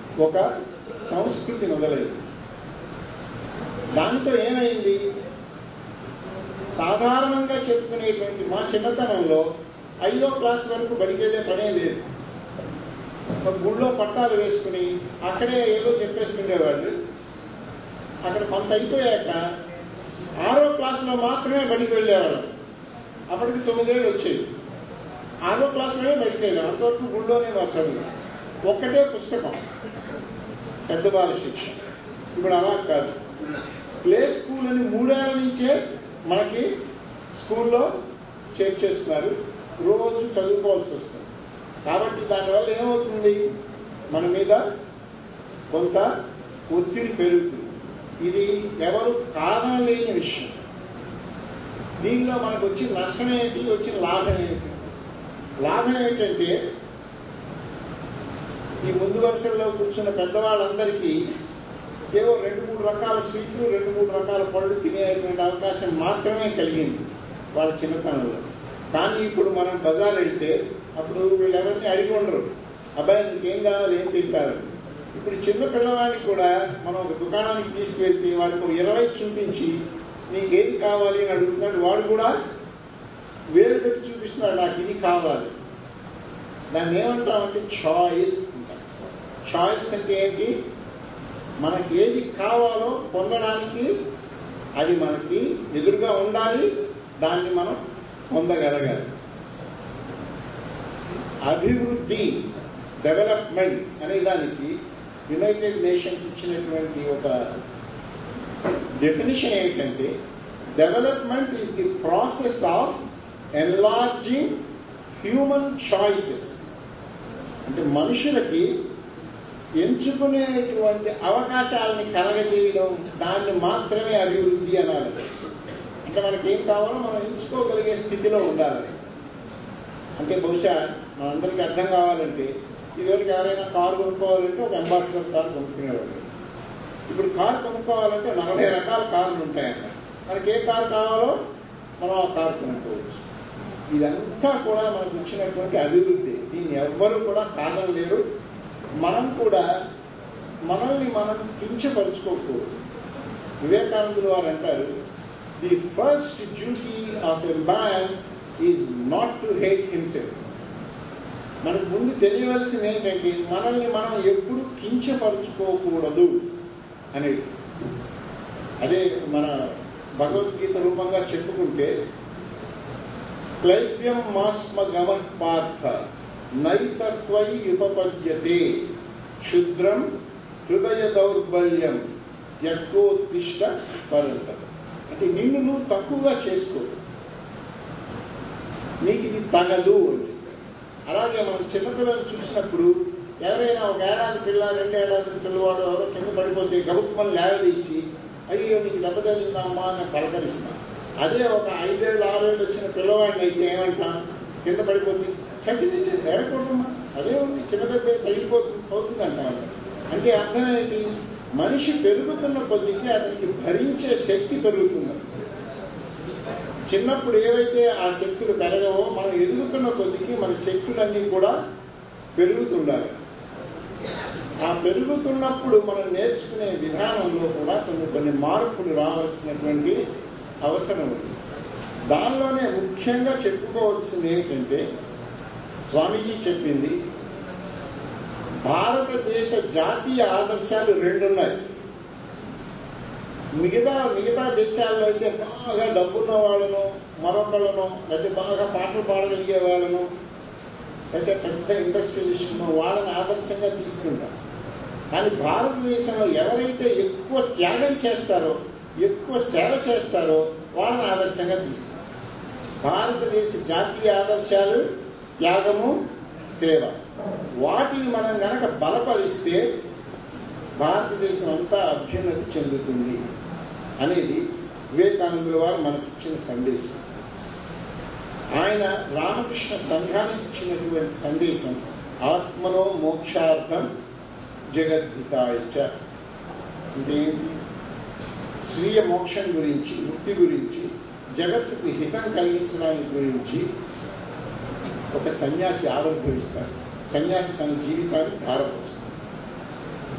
ఒక సంస్కృతి మొదలైంది దానితో ఏమైంది సాధారణంగా చెప్పుకునేటువంటి మా చిన్నతనంలో ఐదో క్లాస్ వరకు బడికి వెళ్ళే పనే లేదు ఒక గుళ్ళో పట్టాలు వేసుకుని అక్కడే ఏదో చెప్పేసుకునేవాళ్ళు అక్కడ కొంత అయిపోయాక ఆరో క్లాసులో మాత్రమే బడికి వెళ్ళేవాళ్ళం అప్పటికి తొమ్మిదేళ్ళు వచ్చేది ఆరో క్లాసులోనే బడికి వెళ్ళాం అంతవరకు గుళ్ళోనే మా చదువు ఒక్కటే పుస్తకం పెద్ద బాల శిక్ష ఇప్పుడు అలా కాదు ప్లే స్కూల్ అని మూడేళ్ల నుంచే మనకి స్కూల్లో చేర్చేస్తున్నారు రోజు చదువుకోవాల్సి వస్తుంది కాబట్టి దానివల్ల ఏమవుతుంది మన మీద కొంత ఒత్తిడి పెరుగుతుంది ఇది ఎవరు కారణం లేని విషయం దీనిలో మనకు వచ్చిన నష్టం ఏంటి వచ్చిన లాభం ఏంటి లాభం ఏంటంటే ఈ ముందు వరుసల్లో కూర్చున్న పెద్దవాళ్ళందరికీ ఏవో రెండు మూడు రకాల స్వీట్లు రెండు మూడు రకాల పళ్ళు తినేటువంటి అవకాశం మాత్రమే కలిగింది వాళ్ళ చిన్నతనంలో కానీ ఇప్పుడు మనం బజార్ వెళ్తే అప్పుడు వీళ్ళెవరిని అడిగి ఉండరు అబ్బాయి నీకేం కావాలి ఏం తింటారు ఇప్పుడు చిన్న పిల్లవాడికి కూడా మనం ఒక దుకాణానికి తీసుకెళ్తే వాడికి ఒక ఇరవై చూపించి నీకు ఏది కావాలి అని అడుగుతున్నాడు వాడు కూడా వేలు పెట్టి చూపిస్తున్నాడు నాకు ఇది కావాలి దాన్ని ఏమంటామంటే చాయిస్ అంటాం చాయిస్ అంటే ఏంటి మనకి ఏది కావాలో పొందడానికి అది మనకి ఎదురుగా ఉండాలి దాన్ని మనం పొందగలగాలి అభివృద్ధి డెవలప్మెంట్ అనే దానికి యునైటెడ్ నేషన్స్ ఇచ్చినటువంటి ఒక డెఫినేషన్ ఏంటంటే development is the process of enlarging human choices అంటే మనుషులకి ఎంచుకునేటువంటి అవకాశాలని కలగజేయడం దాన్ని మాత్రమే అభివృద్ధి అనాలి అంటే మనకి ఏం కావాలో మనం ఎంచుకోగలిగే స్థితిలో ఉండాలి అంటే బహుశా మనందరికీ అర్థం కావాలంటే ఇదివరకు ఎవరైనా కారు కొనుక్కోవాలంటే ఒక అంబాసిడర్ కారు కొనుక్కునేవాడు ఇప్పుడు కారు కొనుక్కోవాలంటే నలభై రకాల కార్లు ఉంటాయన్న మనకి ఏ కారు కావాలో మనం ఆ కారు కొనుక్కోవచ్చు ఇదంతా కూడా మనకు వచ్చినటువంటి అభివృద్ధి దీన్ని ఎవ్వరూ కూడా కాదనలేరు మనం కూడా మనల్ని మనం కించపరుచుకోకూడదు వివేకానందులు వారు అంటారు the first duty of a man is not to hate himself మనకు ముందు తెలియవలసింది ఏంటంటే మనల్ని మనం ఎప్పుడు కించపరుచుకోకూడదు అనేది అదే మన భగవద్గీత రూపంగా చెప్పుకుంటే క్లైవ్యం మాస్మ గమ పార్థ నైతత్వై ఉపపద్యతే క్షుద్రం హృదయ దౌర్బల్యం యక్కోత్తిష్ట పరంత అంటే నిన్ను నువ్వు తక్కువగా చేసుకో నీకు ఇది తగదు అని చెప్పారు అలాగే మనం చిన్నపిల్లలు చూసినప్పుడు ఎవరైనా ఒక ఏడాది పిల్ల రెండు ఏడాది పిల్లవాడు ఎవరో కింద పడిపోతే గబుక్కుమని లేవదీసి అయ్యో నీకు దెబ్బ తగిలిందమ్మా అని పలకరిస్తాం అదే ఒక ఐదేళ్ళు ఆరేళ్ళు వచ్చిన పిల్లవాడిని అయితే ఏమంటాం కింద పడిపోతే చచ్చి చచ్చి ఏడకూడదమ్మా అదే ఉంది చిన్న దెబ్బ తగిలిపోతుంది పోతుంది అంటాం అంటే అర్థం ఏంటి మనిషి పెరుగుతున్న కొద్దికి అతనికి భరించే శక్తి పెరుగుతుంది చిన్నప్పుడు ఏవైతే ఆ శక్తులు పెరగవో మనం ఎదుగుతున్న కొద్దికి మన శక్తులన్నీ కూడా పెరుగుతుండాలి ఆ పెరుగుతున్నప్పుడు మనం నేర్చుకునే విధానంలో కూడా కొన్ని కొన్ని మార్పులు రావాల్సినటువంటి అవసరం ఉంది దానిలోనే ముఖ్యంగా చెప్పుకోవాల్సింది ఏంటంటే స్వామీజీ చెప్పింది భారతదేశ జాతీయ ఆదర్శాలు రెండు ఉన్నాయి మిగతా మిగతా దేశాల్లో అయితే బాగా డబ్బున్న వాళ్ళను మరొకళ్ళను లేకపోతే బాగా పాటలు పాడగలిగే వాళ్ళను లేకపోతే పెద్ద ఇండస్ట్రియలిస్టును వాళ్ళని ఆదర్శంగా తీసుకుంటారు కానీ భారతదేశంలో ఎవరైతే ఎక్కువ త్యాగం చేస్తారో ఎక్కువ సేవ చేస్తారో వాళ్ళని ఆదర్శంగా తీసుకుంటారు భారతదేశ జాతీయ ఆదర్శాలు త్యాగము సేవ వాటిని మనం గనక బలపరిస్తే భారతదేశం అంతా అభ్యున్నతి చెందుతుంది అనేది వివేకానందుల వారు మనకిచ్చిన సందేశం ఆయన రామకృష్ణ సంఘానికి ఇచ్చినటువంటి సందేశం ఆత్మనో మోక్షార్థం జగద్హితాయచ అంటే ఏంటి? స్వీయ మోక్షం గురించి ముక్తి గురించి జగత్తుకు హితం కలిగించడానికి గురించి ఒక సన్యాసి ఆవిర్భవిస్తారు సన్యాసి తన జీవితాన్ని ధారపోస్తారు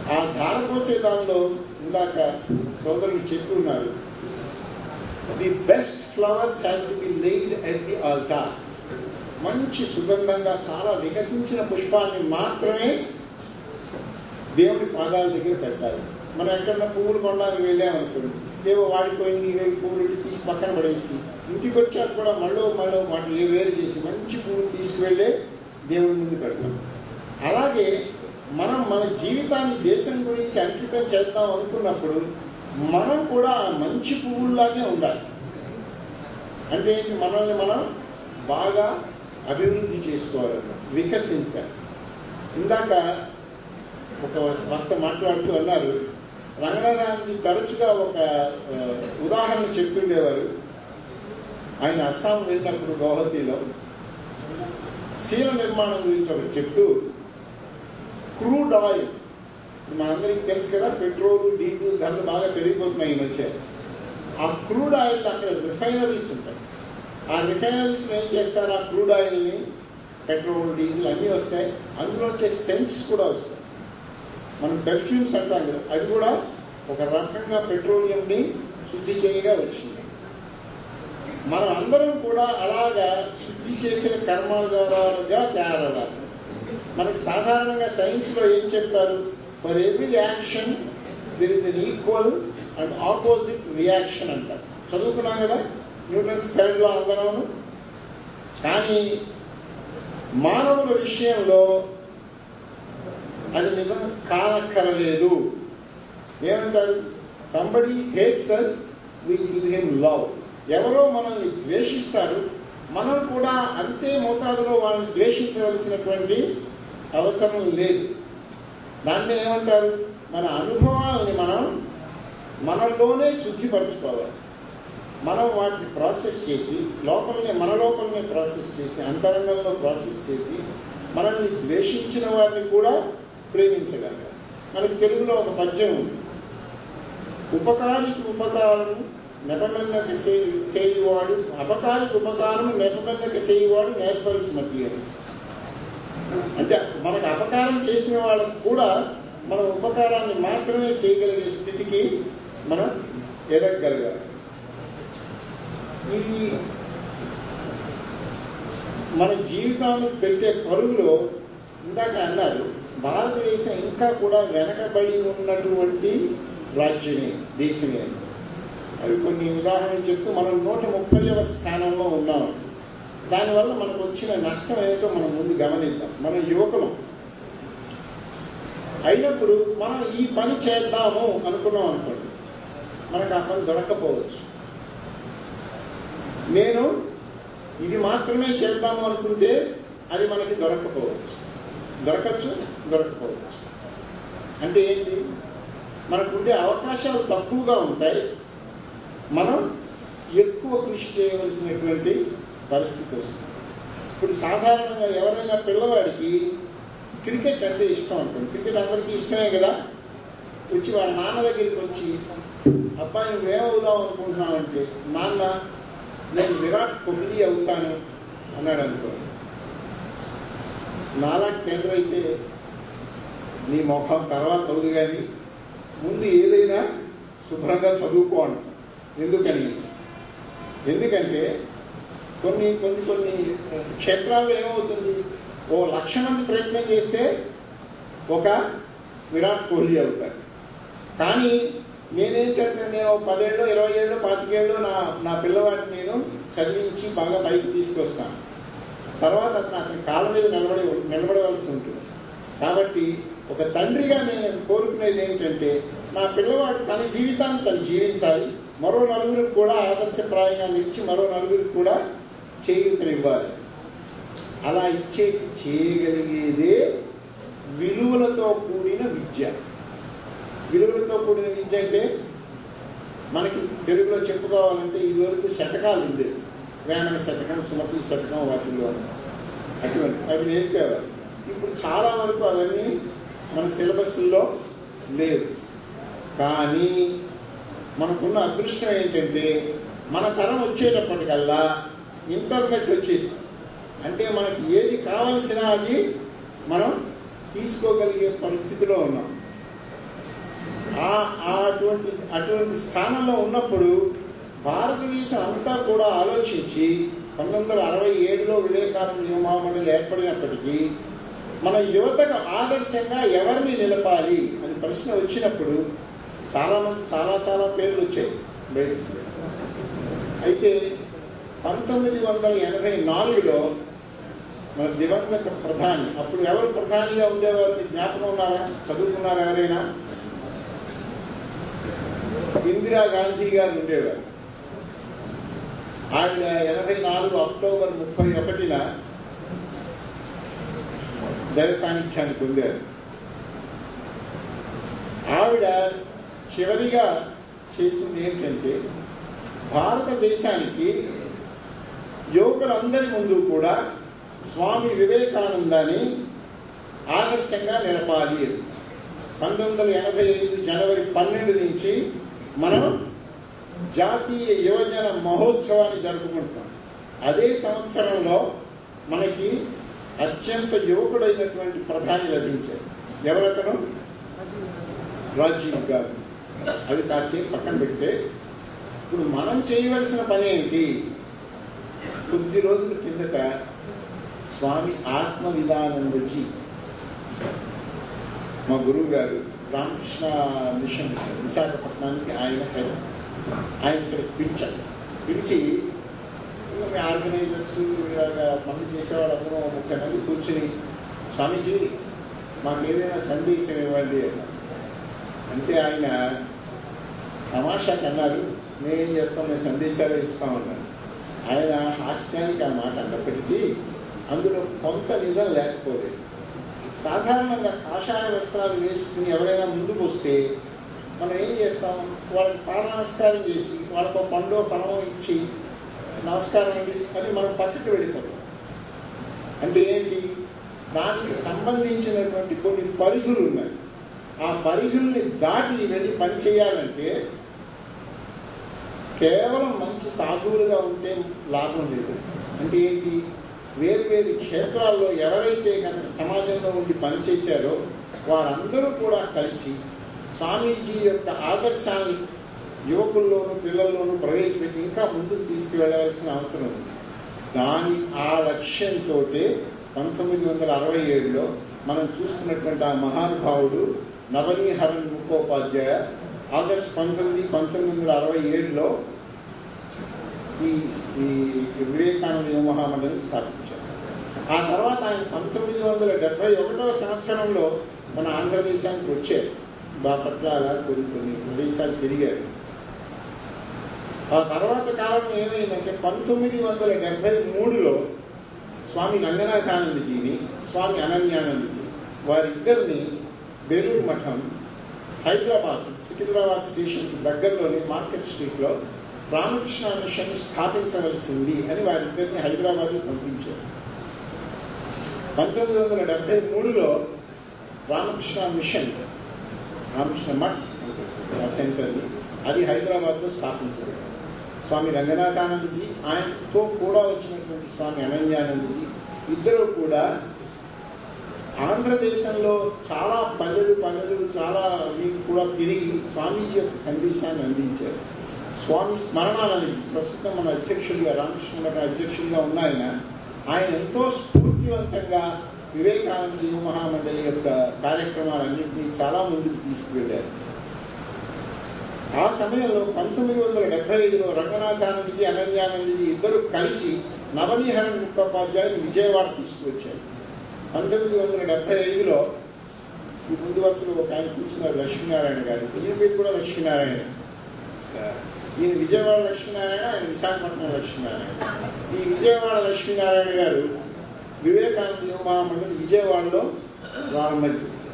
ఆ ధార పోసే దానిలో ఇందాక సోదరులు చెప్పి ఉన్నారు the best flowers have to be laid at the altar మంచి సుగంధంగా చాలా వికసించిన పుష్పాన్ని మాత్రమే దేవుడి పాదాల దగ్గర పెట్టాలి మనం ఎక్కడన్నా పువ్వులు కొనడానికి వెళ్ళామనుకోండి ఏవో వాడిపోయింది ఇవే పువ్వులు తీసి పక్కన పడేసి ఇంటికి వచ్చాక కూడా మళ్ళీ మళ్ళీ వాటిని ఏ వేరు చేసి మంచి పువ్వులు తీసుకువెళ్ళే దేవుడి ముందు పెడతాం అలాగే మనం మన జీవితాన్ని దేశం గురించి అంకితం చేద్దాం అనుకున్నప్పుడు మనం కూడా ఆ మంచి పువ్వుల్లాగే ఉండాలి అంటే ఏంటి మనల్ని మనం బాగా అభివృద్ధి చేసుకోవాలన్నమాట వికసించాలి ఇందాక ఒక వక్త మాట్లాడుతూ అన్నారు రంగనాథానికి తరచుగా ఒక ఆ, ఉదాహరణ చెప్తుండేవారు ఆయన అస్సాం వెళ్ళినప్పుడు గౌహతిలో శీల నిర్మాణం గురించి ఒకటి చెప్తూ క్రూడ్ ఆయిల్ మనందరికీ తెలుసు కదా పెట్రోల్ డీజిల్ ధరలు బాగా పెరిగిపోతున్నాయి ఈ మధ్య ఆ క్రూడ్ ఆయిల్ అక్కడ రిఫైనరీస్ ఉంటాయి ఆ రిఫైనరీస్లో ఏం చేస్తారు ఆ క్రూడ్ ఆయిల్ని పెట్రోల్ డీజిల్ అన్నీ వస్తాయి అందులో వచ్చే సెంట్స్ కూడా వస్తాయి మనం పెర్ఫ్యూమ్స్ అంటాం కదా అది కూడా ఒక రకంగా పెట్రోలియంని శుద్ధి చేయగా వచ్చింది మనం అందరం కూడా అలాగా శుద్ధి చేసిన కర్మాగారాలుగా తయారవ్వాలి మనకి సాధారణంగా సైన్స్లో ఏం చెప్తారు for every reaction there is an equal and opposite reaction అంటారు చదువుకున్నాం కదా న్యూటన్స్ థర్డ్లో అందరం కానీ మానవుల విషయంలో అది నిజం కానక్కరలేదు ఏమంటారు somebody hates us we give him love ఎవరో మనల్ని ద్వేషిస్తారు మనం కూడా అంతే మోతాదులో వాళ్ళని ద్వేషించవలసినటువంటి అవసరం లేదు దాన్ని ఏమంటారు మన అనుభవాలని మనం మనలోనే శుద్ధిపరచుకోవాలి మనం వాటిని ప్రాసెస్ చేసి లోపలనే మన లోపలనే ప్రాసెస్ చేసి అంతరంగంలో ప్రాసెస్ చేసి మనల్ని ద్వేషించిన వారిని కూడా ప్రేమించగలగాలి మనకి తెలుగులో ఒక పద్యం ఉంది ఉపకారికి ఉపకారం నెపమెన్నక చేయువాడు అపకారికి ఉపకారం నెపమెన్నక చేయువాడు నేర్పరిస్మతి అని అంటే మనకు అపకారం చేసిన వాళ్ళకు కూడా మన ఉపకారాన్ని మాత్రమే చేయగలిగే స్థితికి మనం ఎదగగలగాలి ఈ మన జీవితాన్ని పెట్టే పరుగులో ఇందాక అన్నారు భారతదేశం ఇంకా కూడా వెనకబడి ఉన్నటువంటి రాజ్యమే దేశమే అని. అవి కొన్ని ఉదాహరణలు చెప్తూ మనం నూట ముప్పైవ స్థానంలో ఉన్నాం దానివల్ల మనకు వచ్చిన నష్టం ఏమిటో మనం ముందు గమనిద్దాం మనం యువకులం అయినప్పుడు మనం ఈ పని చేద్దాము అనుకున్నాం అనుకోండి మనకు ఆ పని దొరకపోవచ్చు నేను ఇది మాత్రమే చేద్దాము అనుకుంటే అది మనకి దొరకపోవచ్చు దొరకచ్చు దొరకపోవచ్చు అంటే ఏంటి మనకుండే అవకాశాలు తక్కువగా ఉంటాయి మనం ఎక్కువ కృషి చేయవలసినటువంటి పరిస్థితి వస్తుంది ఇప్పుడు సాధారణంగా ఎవరైనా పిల్లవాడికి క్రికెట్ అంటే ఇష్టం అనుకోండి క్రికెట్ అందరికీ ఇష్టమే కదా వచ్చి వాళ్ళ నాన్న దగ్గరికి వచ్చి అబ్బాయి నువ్వేమవుదాం అనుకుంటున్నావు అంటే నాన్న నేను విరాట్ కోహ్లీ అవుతాను అన్నాడు అనుకో నాలాంటి తండ్రి అయితే నీ మొహం తర్వాత అవుదు కానీ ముందు ఏదైనా శుభ్రంగా చదువుకో అంట ఎందుకని ఎందుకంటే కొన్ని కొన్ని కొన్ని క్షేత్రాల్లో ఏమవుతుంది ఓ లక్ష మంది ప్రయత్నం చేస్తే ఒక విరాట్ కోహ్లీ అవుతాడు కానీ నేనేంటంటే నేను పదేళ్ళు ఇరవై ఏళ్ళు పాతికేళ్ళు నా నా పిల్లవాడిని నేను చదివించి బాగా పైకి తీసుకొస్తాను తర్వాత అతను అతని కాళ్ళ మీద నిలబడి నిలబడవలసి ఉంటుంది కాబట్టి ఒక తండ్రిగా నేను కోరుకునేది ఏంటంటే నా పిల్లవాడు తన జీవితాన్ని తను జీవించాలి మరో నలుగురికి కూడా ఆదర్శప్రాయంగా నిలిచి మరో నలుగురికి కూడా చేయూతనివ్వాలి అలా ఇచ్చే చేయగలిగేదే విలువలతో కూడిన విద్య విలువలతో కూడిన విద్య అంటే మనకి తెలుగులో చెప్పుకోవాలంటే ఇదివరకు శతకాలు ఉండేవి వేమన శతకం సుమతి శతకం వాటిల్లో అటువంటి అవి నేర్పేవారు ఇప్పుడు చాలా వరకు అవన్నీ మన సిలబస్లో లేవు కానీ మనకున్న అదృష్టం ఏంటంటే మన తరం వచ్చేటప్పటికల్లా ఇంటర్నెట్ వచ్చేసి అంటే మనకి ఏది కావాల్సిన అది మనం తీసుకోగలిగే పరిస్థితిలో ఉన్నాం ఆ ఆ అటువంటి అటువంటి స్థానంలో ఉన్నప్పుడు భారతదేశం అంతా కూడా ఆలోచించి పంతొమ్మిది వందల అరవై ఏడులో వివేకానంద యువమామండలి ఏర్పడినప్పటికీ మన యువతకు ఆదర్శంగా ఎవరిని నిలపాలి అని ప్రశ్న వచ్చినప్పుడు చాలామంది చాలా చాలా పేర్లు వచ్చాయి బయటికి అయితే పంతొమ్మిది వందల ఎనభై నాలుగులో మన దివంగత ప్రధాని అప్పుడు ఎవరు ప్రధానిగా ఉండేవారు మీకు జ్ఞాపకం ఉన్నారా చదువుకున్నారా ఎవరైనా ఇందిరా గాంధీ గారు ఉండేవారు ఆవిడ ఎనభై నాలుగు అక్టోబర్ ముప్పై ఒకటిన దైవ సాన్నిధ్యాన్ని పొందారు ఆవిడ చివరిగా చేసింది ఏంటంటే భారతదేశానికి యువకులందరి ముందు కూడా స్వామి వివేకానందాన్ని ఆదర్శంగా నిలపాలి అని. పంతొమ్మిది వందల ఎనభై ఐదు జనవరి పన్నెండు నుంచి మనం జాతీయ యువజన మహోత్సవాన్ని జరుపుకుంటున్నాం అదే సంవత్సరంలో మనకి అత్యంత యువకుడైనటువంటి ప్రధాని లభించారు ఎవరతను రాజీవ్ గాంధీ అవి కాసేపు పక్కన పెడితే ఇప్పుడు మనం చేయవలసిన పని ఏంటి కొద్ది రోజుల కిందట స్వామి ఆత్మ విధానందజీ మా గురువు గారు రామకృష్ణ మిషన్ విశాఖపట్నానికి ఆయన హెడ్ ఆయన ఇక్కడ పిలిచారు పిలిచి ఇంకా మీ ఆర్గనైజర్స్ ఇలాగా పనులు చేసేవాళ్ళందరూ ఒక ముప్పై మంది కూర్చుని స్వామీజీ మాకు ఏదైనా సందేశం ఇవ్వండి అన్నారు అంటే ఆయన తమాషాకి అన్నారు మేమేం చేస్తాం మేము సందేశాలు ఇస్తామన్నారు ఆయన హాస్యానికి ఆ మాట అన్నప్పటికీ అందులో కొంత నిజం లేకపోలేదు సాధారణంగా కాషాయ వస్త్రాలు వేసుకుని ఎవరైనా ముందుకు వస్తే మనం ఏం చేస్తాం వాళ్ళకి పాద నమస్కారం చేసి వాళ్ళకు ఒక పండో ఫలమో ఇచ్చి నమస్కారం అండి అని మనం పక్కకి వెళ్ళిపోతాం అంటే ఏంటి దానికి సంబంధించినటువంటి కొన్ని పరిధులు ఉన్నాయి ఆ పరిధుల్ని దాటి వెళ్ళి పని చేయాలంటే కేవలం మంచి సాధువులుగా ఉంటే లాభం లేదు అంటే ఏంటి వేరు వేరు క్షేత్రాల్లో ఎవరైతే కనుక సమాజంలో ఉండి పనిచేశారో వారందరూ కూడా కలిసి స్వామీజీ యొక్క ఆదర్శాన్ని యువకుల్లోనూ పిల్లల్లోనూ ప్రవేశపెట్టి ఇంకా ముందుకు తీసుకువెళ్ళవలసిన అవసరం ఉంది దాని ఆ లక్ష్యంతో పంతొమ్మిది వందల అరవై ఏడులో మనం చూస్తున్నటువంటి ఆ మహానుభావుడు నవనీహరన్ ముఖోపాధ్యాయ ఆగస్ట్ పంతొమ్మిది పంతొమ్మిది వందల అరవై ఏడులో ఈ ఈ వివేకానంద యువ మహామండలిని స్థాపించారు ఆ తర్వాత ఆయన పంతొమ్మిది వందల డెబ్బై ఒకటవ సంవత్సరంలో మన ఆంధ్రదేశానికి వచ్చారు బాపట్ల అలా కొన్ని కొన్ని ప్రదేశాలు తిరిగారు ఆ తర్వాత కాలంలో ఏమైందంటే పంతొమ్మిది వందల డెబ్బై మూడులో స్వామి రంగనాథానందజీని స్వామి అనన్యానందజీ వారిద్దరిని బేలూరు మఠం హైదరాబాద్ సికింద్రాబాద్ స్టేషన్కి దగ్గరలోని మార్కెట్ స్ట్రీట్లో రామకృష్ణ మిషన్ స్థాపించవలసింది అని వారిద్దరిని హైదరాబాద్కి పంపించారు పంతొమ్మిది వందల డెబ్బై మూడులో రామకృష్ణ మిషన్ రామకృష్ణ మఠ్ ఆ సెంటర్ని అది హైదరాబాద్లో స్థాపించారు స్వామి రంగనాథానందజీ ఆయనతో కూడా వచ్చినటువంటి స్వామి అనన్యానందజీ ఇద్దరు కూడా ఆంధ్రదేశంలో చాలా పల్లెలు పల్లెలు చాలా వీళ్ళు కూడా తిరిగి స్వామీజీ యొక్క సందేశాన్ని అందించారు స్వామి స్మరణానందజీ ప్రస్తుతం మన అధ్యక్షుడిగా రామకృష్ణ మఠ అధ్యక్షుడిగా ఉన్న ఆయన ఆయన ఎంతో స్ఫూర్తివంతంగా వివేకానంద యువ మహామండలి యొక్క కార్యక్రమాలన్నింటినీ చాలా ముందుకు తీసుకువెళ్ళారు ఆ సమయంలో పంతొమ్మిది వందల డెబ్బై ఐదులో రంగనాథానందజీ అనన్యానందజీ ఇద్దరు కలిసి నవనీహరన్ ముఖోపాధ్యాయుని విజయవాడ తీసుకువచ్చారు పంతొమ్మిది వందల డెబ్బై ఐదులో ఈ ముందు వరుసలో ఒక ఆయన కూర్చున్నారు లక్ష్మీనారాయణ గారు ఈయన పేరు కూడా లక్ష్మీనారాయణ ఈయన విజయవాడ లక్ష్మీనారాయణ ఆయన విశాఖపట్నం లక్ష్మీనారాయణ ఈ విజయవాడ లక్ష్మీనారాయణ గారు వివేకానంద యువ మహామండలి విజయవాడలో ప్రారంభం చేశారు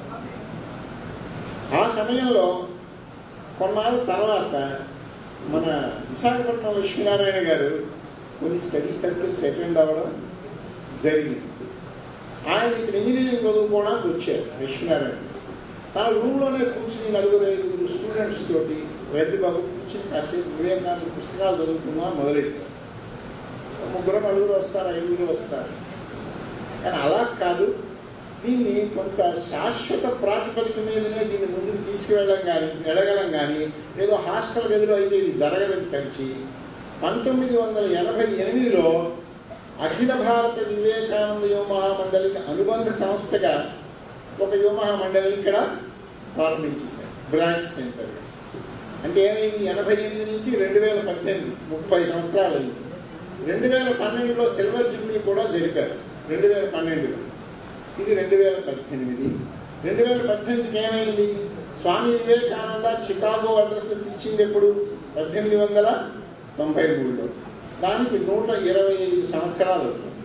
ఆ సమయంలో కొన్నాళ్ళ తర్వాత మన విశాఖపట్నం లక్ష్మీనారాయణ గారు కొన్ని స్టడీ సర్కిల్స్ అటెండ్ అవ్వడం జరిగింది ఆయన ఇక్కడ ఇంజనీరింగ్ చదువుకోవడానికి వచ్చారు లక్ష్మీనారాయణ తన రూమ్లోనే కూర్చుని నలుగురు ఐదుగురు స్టూడెంట్స్ తోటి రెడ్డి బాబు కూర్చుని కాసేపు వివేకానంద పుస్తకాలు చదువుకుందాం మొదలెట్టారు ముగ్గురు నలుగురు వస్తారు ఐదుగురు వస్తారు కానీ అలా కాదు దీన్ని కొంత శాశ్వత ప్రాతిపదిక మీదనే దీన్ని ముందుకు తీసుకువెళ్ళం కానీ వెళ్ళగలం కానీ ఏదో హాస్టల్ గదిలో అయితే ఇది జరగదని తలిచి పంతొమ్మిది వందల ఎనభై ఎనిమిదిలో అఖిల భారత వివేకానంద యువ మహామండలికి అనుబంధ సంస్థగా ఒక యువ మహామండలి ఇక్కడ ప్రారంభించేశారు బ్రాంచ్ సెంటర్ అంటే ఏమైంది ఎనభై ఎనిమిది నుంచి రెండు వేల పద్దెనిమిది ముప్పై సంవత్సరాలు అయింది రెండు వేల పన్నెండులో సిల్వర్ జూబ్లీ కూడా జరిపారు రెండు వేల పన్నెండులో ఇది రెండు వేల పద్దెనిమిది రెండు వేల పద్దెనిమిదికి ఏమైంది స్వామి వివేకానంద చికాగో అడ్రసెస్ ఇచ్చింది ఎప్పుడు పద్దెనిమిది వందల తొంభై మూడులో దానికి నూట ఇరవై ఐదు సంవత్సరాలు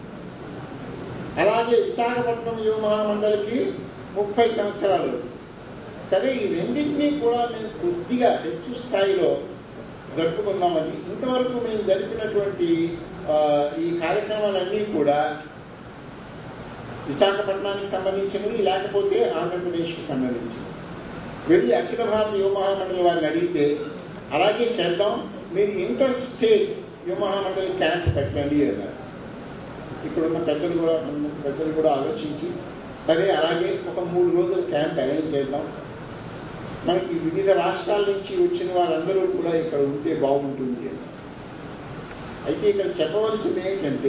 అలాగే విశాఖపట్నం యువ మహామండలికి ముప్పై సంవత్సరాలు సరే ఈ రెండింటినీ కూడా మేము కొద్దిగా హెచ్చు స్థాయిలో జరుపుకుందామని ఇంతవరకు మేము జరిపినటువంటి ఆ, ఈ కార్యక్రమాలన్నీ కూడా విశాఖపట్నానికి సంబంధించినవి లేకపోతే ఆంధ్రప్రదేశ్కి సంబంధించినవి వెళ్ళి అఖిల భారత యువ మహామండలి వారిని అడిగితే అలాగే చేద్దాం మీరు ఇంటర్ స్టేట్ యువ మహామండలి క్యాంప్ పెట్టండి అన్నారు ఇక్కడున్న పెద్దలు కూడా ప్రముఖ పెద్దలు కూడా ఆలోచించి సరే అలాగే ఒక మూడు రోజుల క్యాంప్ అరేంజ్ చేద్దాం మనకి వివిధ రాష్ట్రాల నుంచి వచ్చిన వారందరూ కూడా ఇక్కడ ఉంటే బాగుంటుంది అని అయితే ఇక్కడ చెప్పవలసింది ఏంటంటే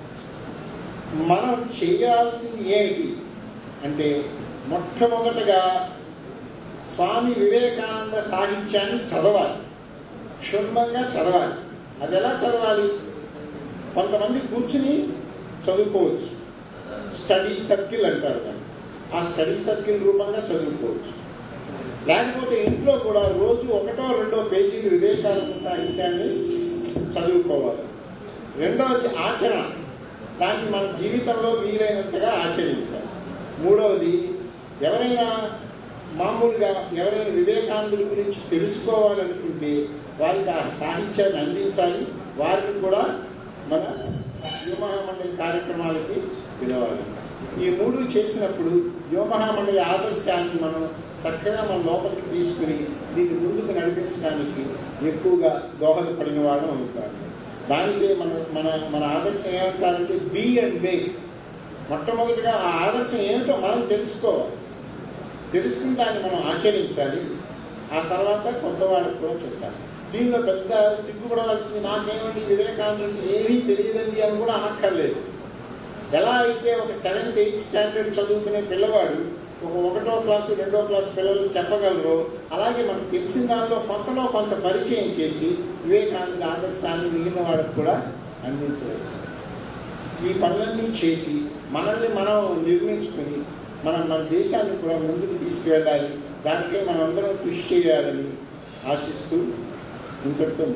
మనం చేయాల్సింది ఏంటి అంటే మొట్టమొదటగా స్వామి వివేకానంద సాహిత్యాన్ని చదవాలి క్షుణ్ణంగా చదవాలి అది ఎలా చదవాలి కొంతమంది కూర్చుని చదువుకోవచ్చు స్టడీ సర్కిల్ అంటారు దాన్ని ఆ స్టడీ సర్కిల్ రూపంగా చదువుకోవచ్చు లేకపోతే ఇంట్లో కూడా రోజు ఒకటో రెండో పేజీలు వివేకానంద సాహిత్యాన్ని చదువుకోవాలి రెండవది ఆచరణ దాన్ని మన జీవితంలో వీలైనంతగా ఆచరించాలి మూడవది ఎవరైనా మామూలుగా ఎవరైనా వివేకానందుడి గురించి తెలుసుకోవాలనుకుంటే వారికి ఆ సాహిత్యాన్ని అందించాలి వారిని కూడా మన యువమహామండలి కార్యక్రమాలకి పిలవాలి ఈ మూడు చేసినప్పుడు యువమహామండలి ఆదర్శాన్ని మనం చక్కగా మన లోపలికి తీసుకుని దీన్ని ముందుకు నడిపించడానికి ఎక్కువగా దోహదపడిన వాళ్ళం అవుతారు దానికే మన మన మన ఆదర్శం ఏమంటారంటే బీ అండ్ మేక్ మొట్టమొదటిగా ఆ ఆదర్శం ఏమిటో మనం తెలుసుకోవాలి తెలుసుకుని దాన్ని మనం ఆచరించాలి ఆ తర్వాత కొత్త వాళ్ళకి కూడా చెప్పాలి దీనిలో పెద్ద సిగ్గుపడవలసింది నాకేమండి వివేకానందుడికి ఏమీ తెలియదండి అని కూడా అనక్కర్లేదు ఎలా అయితే ఒక సెవెంత్ ఎయిత్ స్టాండర్డ్ చదువుకునే పిల్లవాడు ఒక ఒకటో క్లాసు రెండో క్లాసు పిల్లలకు చెప్పగలరు అలాగే మనకు తెలిసిన దానిలో కొంతలో కొంత పరిచయం చేసి వివేకానంద ఆదర్శాన్ని మిగిలిన వాళ్ళకు కూడా అందించవచ్చు ఈ పనులన్నీ చేసి మనల్ని మనం నిర్మించుకుని మనం మన దేశాన్ని కూడా ముందుకు తీసుకువెళ్ళాలి దానికే మనం అందరం కృషి చేయాలని ఆశిస్తూ ఇంతటితో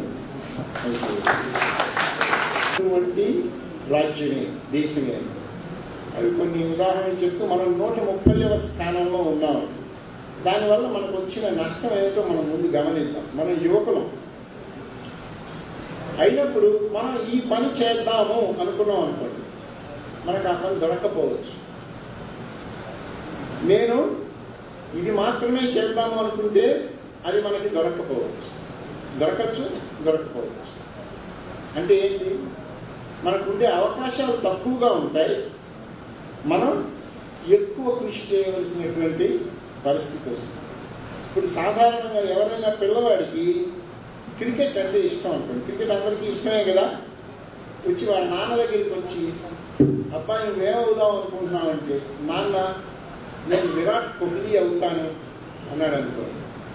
ముగిస్తుంది రాజ్యమే దేశమే అవి కొన్ని ఉదాహరణలు చెప్తూ మనం నూట ముప్పైవ స్థానంలో ఉన్నాం దానివల్ల మనకు వచ్చిన నష్టం ఏమిటో మనం ముందు గమనిద్దాం మనం యువకులం అయినప్పుడు మనం ఈ పని చేద్దాము అనుకున్నాం అనుకోండి మనకు ఆ పని దొరకపోవచ్చు నేను ఇది మాత్రమే చేద్దాము అనుకుంటే అది మనకి దొరకపోవచ్చు దొరకచ్చు దొరకపోవచ్చు అంటే ఏంటి మనకుండే అవకాశాలు తక్కువగా ఉంటాయి మనం ఎక్కువ కృషి చేయవలసినటువంటి పరిస్థితి వస్తుంది ఇప్పుడు సాధారణంగా ఎవరైనా పిల్లవాడికి క్రికెట్ అంటే ఇష్టం అనుకోండి క్రికెట్ అందరికీ ఇష్టమే కదా వచ్చి వాళ్ళ నాన్న దగ్గరికి వచ్చి అబ్బాయి నువ్వేమవుదాం అనుకుంటున్నావు అంటే నాన్న నేను విరాట్ కోహ్లీ అవుతాను అన్నాడు అనుకోండి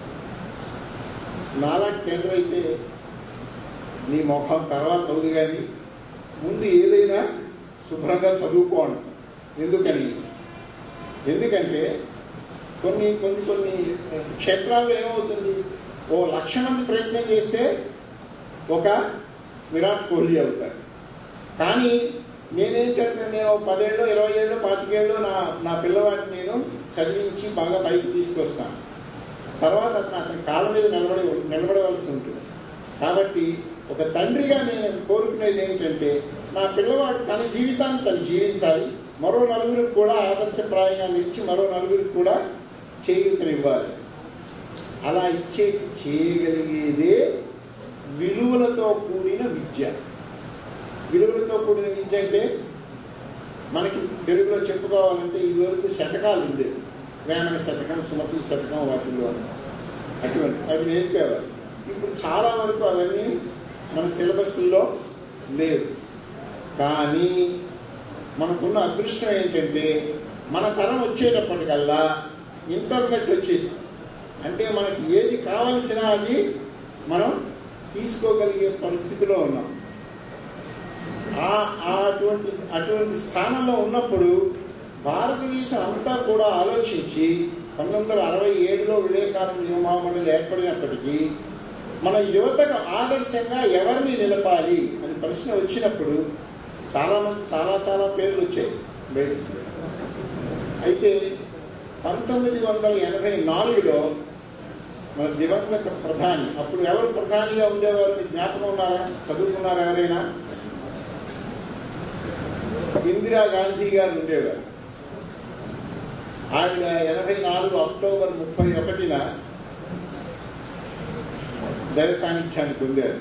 నాలాంటి తండ్రి అయితే నీ మొహం తర్వాత అవుదు కానీ ముందు ఏదైనా శుభ్రంగా చదువుకోండి ఎందుకని ఎందుకంటే కొన్ని కొన్ని కొన్ని క్షేత్రాల్లో ఏమవుతుంది ఓ లక్ష మంది ప్రయత్నం చేస్తే ఒక విరాట్ కోహ్లీ అవుతాడు కానీ నేనేంటంటే నేను పదేళ్ళు ఇరవై ఏళ్ళు పాతికేళ్ళు నా నా పిల్లవాడిని నేను చదివించి బాగా పైకి తీసుకొస్తాను తర్వాత అతను అతని కాళ్ళ మీద నిలబడి నిలబడవలసి ఉంటుంది కాబట్టి ఒక తండ్రిగా నేను కోరుకునేది ఏంటంటే నా పిల్లవాడు తన జీవితాన్ని తను జీవించాలి మరో నలుగురికి కూడా ఆదర్శప్రాయంగా నిలిచి మరో నలుగురికి కూడా చేయూతనివ్వాలి అలా ఇచ్చే చేయగలిగేదే విలువలతో కూడిన విద్య విలువలతో కూడిన విద్య అంటే మనకి తెలుగులో చెప్పుకోవాలంటే ఇదివరకు శతకాలు ఉండేవి వేమన శతకం సుమతి శతకం వాటిల్లో అటువంటి అవి నేర్పేవారు ఇప్పుడు చాలా వరకు అవన్నీ మన సిలబస్లో లేవు కానీ మనకున్న అదృష్టం ఏంటంటే మన తరం వచ్చేటప్పటికల్లా ఇంటర్నెట్ వచ్చేసి అంటే మనకి ఏది కావలసిన అది మనం తీసుకోగలిగే పరిస్థితిలో ఉన్నాం ఆ ఆ అటువంటి అటువంటి స్థానంలో ఉన్నప్పుడు భారతదేశం అంతా కూడా ఆలోచించి పంతొమ్మిది వందల అరవై ఏడులో వివేకానంద యువమామండలి ఏర్పడినప్పటికీ మన యువతకు ఆదర్శంగా ఎవరిని నిలపాలి అని ప్రశ్న వచ్చినప్పుడు చాలామంది చాలా చాలా పేర్లు వచ్చాయి బయటికి అయితే పంతొమ్మిది వందల ఎనభై నాలుగులో మన దివంగత ప్రధాని అప్పుడు ఎవరు ప్రధానిగా ఉండేవారు మీకు జ్ఞాపకం ఉన్నారా చదువుకున్నారా ఎవరైనా ఇందిరాగాంధీ గారు ఉండేవారు ఆవిడ ఎనభై నాలుగు అక్టోబర్ ముప్పై ఒకటిన దైవ సాన్నిధ్యాన్ని పొందారు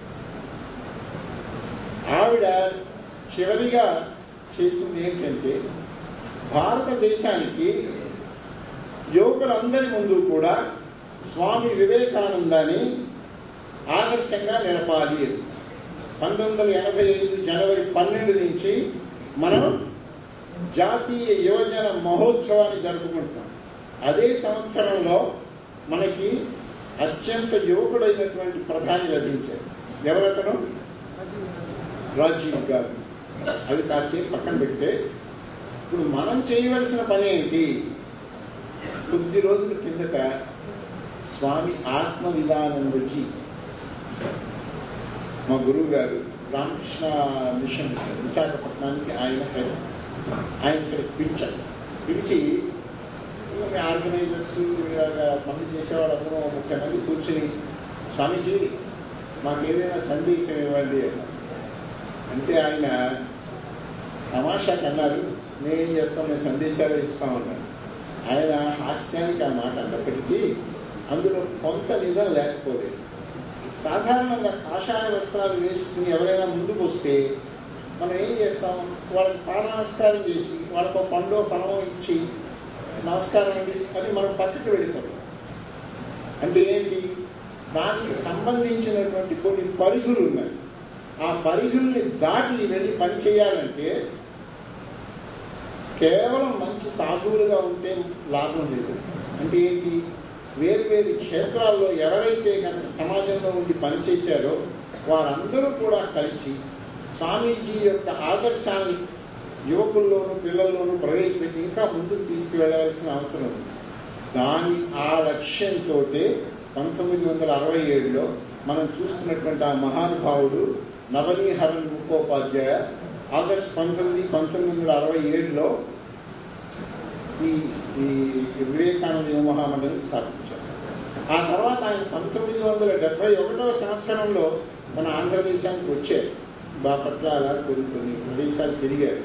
ఆవిడ చివరిగా చేసింది ఏంటంటే భారతదేశానికి యువకులందరి ముందు కూడా స్వామి వివేకానందాన్ని ఆదర్శంగా నిలపాలి అని. పంతొమ్మిది వందల ఎనభై ఐదు జనవరి పన్నెండు నుంచి మనం జాతీయ యువజన మహోత్సవాన్ని జరుపుకుంటున్నాం అదే సంవత్సరంలో మనకి అత్యంత యువకుడైనటువంటి ప్రధాని లభించారు ఎవరతను రాజీవ్ గాంధీ అవి కాసేపు పక్కన పెడితే ఇప్పుడు మనం చేయవలసిన పని ఏంటి కొద్ది రోజుల కిందట స్వామి ఆత్మ విధానందజీ మా గురువు గారు రామకృష్ణ మిషన్ విశాఖపట్నానికి ఆయన హెడ్ ఆయన ఇక్కడికి పిలిచారు పిలిచి మీ ఆర్గనైజర్స్ ఇలాగా పనులు చేసేవాళ్ళందరూ ఒక ముప్పై మంది కూర్చుని స్వామీజీ మాకు ఏదైనా సందేశం ఇవ్వండి అన్నారు. అంటే ఆయన తమాషాకి అన్నారు మేమేం చేస్తాం మేము సందేశాలు ఇస్తామన్నారు ఆయన హాస్యానికి ఆ మాట అన్నప్పటికీ అందులో కొంత నిజం లేకపోలేదు సాధారణంగా కాషాయ వస్త్రాలు వేసుకుని ఎవరైనా ముందుకు వస్తే మనం ఏం చేస్తాం వాళ్ళకి పాదానమస్కారం చేసి వాళ్ళకు ఒక పండో ఫలమో ఇచ్చి నమస్కారం అండి అని మనం పక్కకి వెళ్ళిపోతాం అంటే ఏంటి దానికి సంబంధించినటువంటి కొన్ని పరిధులు ఉన్నాయి ఆ పరిధుల్ని దాటి వెళ్ళి పని చేయాలంటే కేవలం మంచి సాధువులుగా ఉంటే లాభం లేదు అంటే ఏంటి వేరు వేరు క్షేత్రాల్లో ఎవరైతే కనుక సమాజంలో ఉండి పనిచేశారో వారందరూ కూడా కలిసి స్వామీజీ యొక్క ఆదర్శాన్ని యువకుల్లోనూ పిల్లల్లోనూ ప్రవేశపెట్టి ఇంకా ముందుకు తీసుకువెళ్ళవలసిన అవసరం ఉంది దాని ఆ లక్ష్యంతో పంతొమ్మిది వందల అరవై ఏడులో మనం చూస్తున్నటువంటి ఆ మహానుభావుడు నవనీహరన్ ముఖోపాధ్యాయ ఆగస్ట్ పంతొమ్మిది పంతొమ్మిది వందల అరవై ఏడులో ఈ ఈ వివేకానంద యువ మహామండలిని స్థాపించారు ఆ తర్వాత ఆయన పంతొమ్మిది వందల డెబ్బై ఒకటవ సంవత్సరంలో మన ఆంధ్రదేశానికి వచ్చారు బాపట్ల అలా కొన్ని కొన్ని ప్రదేశాలు తిరిగారు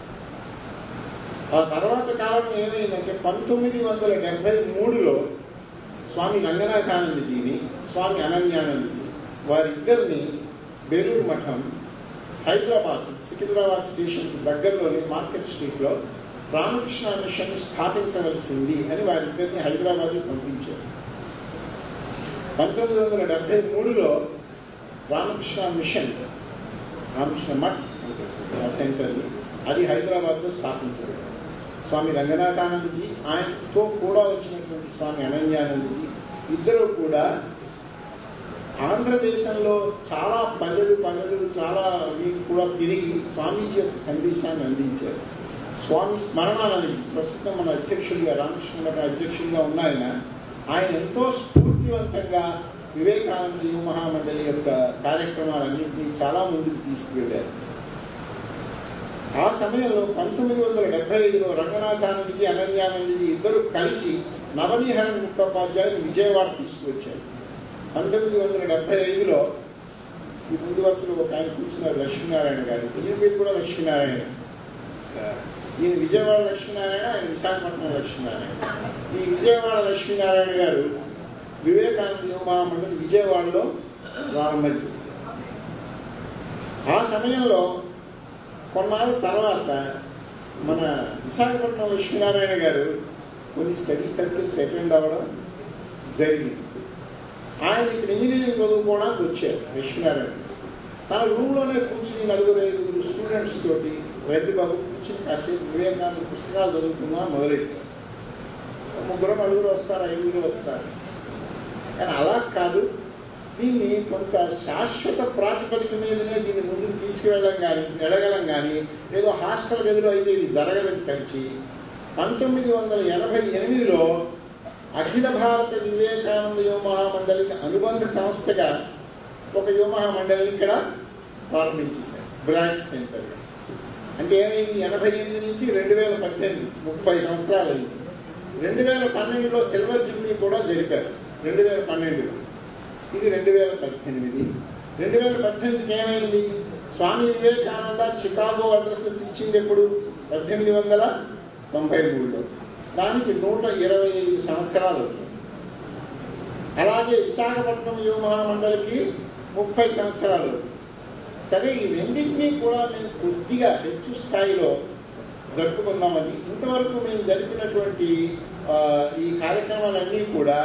ఆ తర్వాత కాలం ఏమైందంటే పంతొమ్మిది వందల డెబ్బై మూడులో స్వామి రంగనాథానందజీని స్వామి అనన్యానందజీ వారిద్దరిని బేలూరు మఠం హైదరాబాద్ సికింద్రాబాద్ స్టేషన్కి దగ్గరలోని మార్కెట్ స్ట్రీట్లో రామకృష్ణ మిషన్ స్థాపించవలసింది అని వారిద్దరిని హైదరాబాద్కి పంపించారు పంతొమ్మిది వందల డెబ్బై మూడులో రామకృష్ణ మిషన్ రామకృష్ణ మఠ్ ఆ సెంటర్ని అది హైదరాబాద్లో స్థాపించారు స్వామి రంగనాథానందజీ ఆయనతో కూడా వచ్చినటువంటి స్వామి అనన్యానందజీ ఇద్దరు కూడా ఆంధ్రదేశంలో చాలా పల్లెలు పల్లెలు చాలా వీళ్ళు కూడా తిరిగి స్వామీజీ యొక్క సందేశాన్ని అందించారు స్వామి స్మరణానందజీ ప్రస్తుతం మన అధ్యక్షుడిగా రామకృష్ణ మఠ అధ్యక్షుడిగా ఉన్న ఆయన ఆయన ఎంతో స్ఫూర్తివంతంగా వివేకానంద యువ మహామండలి యొక్క కార్యక్రమాలన్నింటినీ చాలా ముందుకు తీసుకువెళ్ళారు ఆ సమయంలో పంతొమ్మిది వందల డెబ్బై ఐదులో రంగనాథానందజీ అనన్యానందజీ ఇద్దరు కలిసి నవనీహరన్ ముఖోపాధ్యాయుని విజయవాడ తీసుకువచ్చారు పంతొమ్మిది వందల డెబ్బై ఐదులో ఈ ముందు వరుసలో ఒక ఆయన కూర్చున్నారు లక్ష్మీనారాయణ గారు ఈయన పేరు కూడా లక్ష్మీనారాయణ ఈయన విజయవాడ లక్ష్మీనారాయణ ఆయన విశాఖపట్నం లక్ష్మీనారాయణ ఈ విజయవాడ లక్ష్మీనారాయణ గారు వివేకానంద యువ మహామండలి విజయవాడలో ప్రారంభం చేశారు ఆ సమయంలో కొన్నాళ్ళ తర్వాత మన విశాఖపట్నం లక్ష్మీనారాయణ గారు కొన్ని స్టడీ సర్కిల్స్ అటెండ్ అవ్వడం జరిగింది ఆయన ఇక్కడ ఇంజనీరింగ్ చదువుకోవడానికి వచ్చారు లక్ష్మీనారాయణ తన రూమ్లోనే కూర్చుని నలుగురు ఐదుగురు స్టూడెంట్స్ తోటి రెడ్డి బాబు కూర్చుని కాసేపు వివేకానంద పుస్తకాలు చదువుకుందా మొదలెట్టారు ముగ్గురు నలుగురు వస్తారు ఐదుగురు వస్తారు కానీ అలా కాదు దీన్ని కొంత శాశ్వత ప్రాతిపదిక మీదనే దీన్ని ముందుకు తీసుకువెళ్ళం కానీ వెళ్ళగలం కానీ ఏదో హాస్టల్ గదిలో అయితే ఇది జరగదని తలిచి పంతొమ్మిది వందల ఎనభై ఎనిమిదిలో అఖిల భారత వివేకానంద యువ మహామండలికి అనుబంధ సంస్థగా ఒక యువ మహామండలిని ఇక్కడ ప్రారంభించేశారు బ్రాంచ్ సెంటర్ అంటే ఏమైంది ఎనభై ఎనిమిది నుంచి రెండు వేల పద్దెనిమిది ముప్పై సంవత్సరాలు అయింది రెండు వేల పన్నెండులో సిల్వర్ జూబ్లీ కూడా జరిపారు రెండు వేల పన్నెండులో ఇది రెండు వేల పద్దెనిమిది రెండు వేల పద్దెనిమిదికి ఏమైంది స్వామి వివేకానంద చికాగో అడ్రసెస్ ఇచ్చింది ఎప్పుడు పద్దెనిమిది వందల తొంభై మూడులో దానికి నూట ఇరవై ఐదు సంవత్సరాలు అవుతుంది. అలాగే విశాఖపట్నం యువ మహామండలికి ముప్పై సంవత్సరాలు అవుతుంది. సరే ఈ రెండింటినీ కూడా మేము కొద్దిగా హెచ్చు స్థాయిలో జరుపుకుందామని ఇంతవరకు మేము జరిపినటువంటి ఆ, ఈ కార్యక్రమాలన్నీ కూడా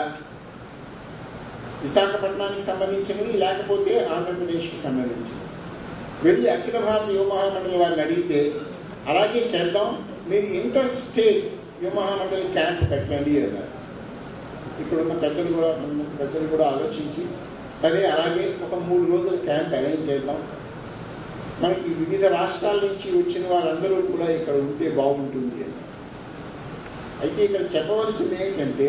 విశాఖపట్నానికి సంబంధించినవి లేకపోతే ఆంధ్రప్రదేశ్కి సంబంధించినవి వెళ్ళి అఖిల భారత యువ మహామండలి వారిని అడిగితే అలాగే చేద్దాం మీరు ఇంటర్ స్టేట్ యువ మహామండలి క్యాంప్ పెట్టండి అన్నారు ఇక్కడున్న పెద్దలు కూడా మన పెద్దలు కూడా ఆలోచించి సరే అలాగే ఒక మూడు రోజుల క్యాంప్ అరేంజ్ చేద్దాం మనకి వివిధ రాష్ట్రాల నుంచి వచ్చిన వారందరూ కూడా ఇక్కడ ఉంటే బాగుంటుంది అని అయితే ఇక్కడ చెప్పవలసింది ఏంటంటే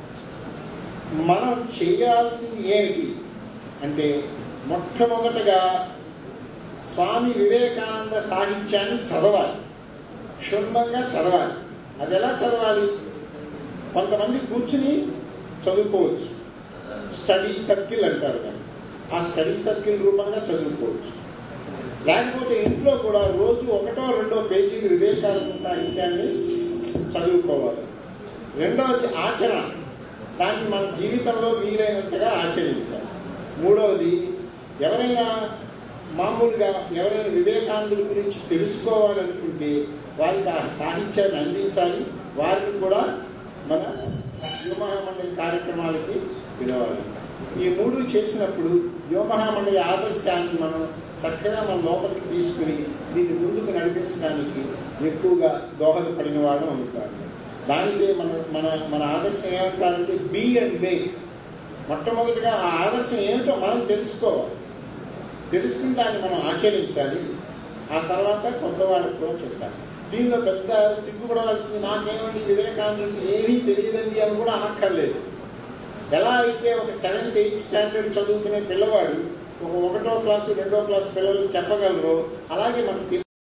మనం చేయాల్సింది ఏమిటి అంటే మొట్టమొదటగా స్వామి వివేకానంద సాహిత్యాన్ని చదవాలి క్షుణ్ణంగా చదవాలి అది ఎలా చదవాలి కొంతమంది కూర్చుని చదువుకోవచ్చు స్టడీ సర్కిల్ అంటారు దాన్ని ఆ స్టడీ సర్కిల్ రూపంగా చదువుకోవచ్చు లేకపోతే ఇంట్లో కూడా రోజు ఒకటో రెండో పేజీలు వివేకానంద సాహిత్యాన్ని చదువుకోవాలి రెండవది ఆచరణ దాన్ని మన జీవితంలో వీలైనంతగా ఆచరించాలి మూడవది ఎవరైనా మామూలుగా ఎవరైనా వివేకానందుడి గురించి తెలుసుకోవాలనుకుంటే వారికి ఆ సాహిత్యాన్ని అందించాలి వారిని కూడా మన యువమహామండలి కార్యక్రమాలకి పిలవాలి ఈ మూడు చేసినప్పుడు యువమహామండలి ఆదర్శాన్ని మనం చక్కగా మన లోపలికి తీసుకుని దీన్ని ముందుకు నడిపించడానికి ఎక్కువగా దోహదపడిన వాళ్ళం అవుతారు దానికే మన మన మన ఆదర్శం ఏమంటారంటే బీ అండ్ మేక్ మొట్టమొదటిగా ఆ ఆదర్శం ఏమిటో మనం తెలుసుకోవాలి తెలుసుకుని దాన్ని మనం ఆచరించాలి ఆ తర్వాత కొత్త వాళ్ళకి కూడా చెప్తాను దీనిలో పెద్ద సిగ్గుపడవలసింది నాకేమండి వివేకానందుడికి ఏమీ తెలియదండి అని కూడా అనక్కర్లేదు ఎలా అయితే ఒక సెవెంత్ ఎయిత్ స్టాండర్డ్ చదువుకునే పిల్లవాడు ఒక ఒకటో క్లాసు రెండో క్లాసు పిల్లలకు చెప్పగలరు అలాగే మనకి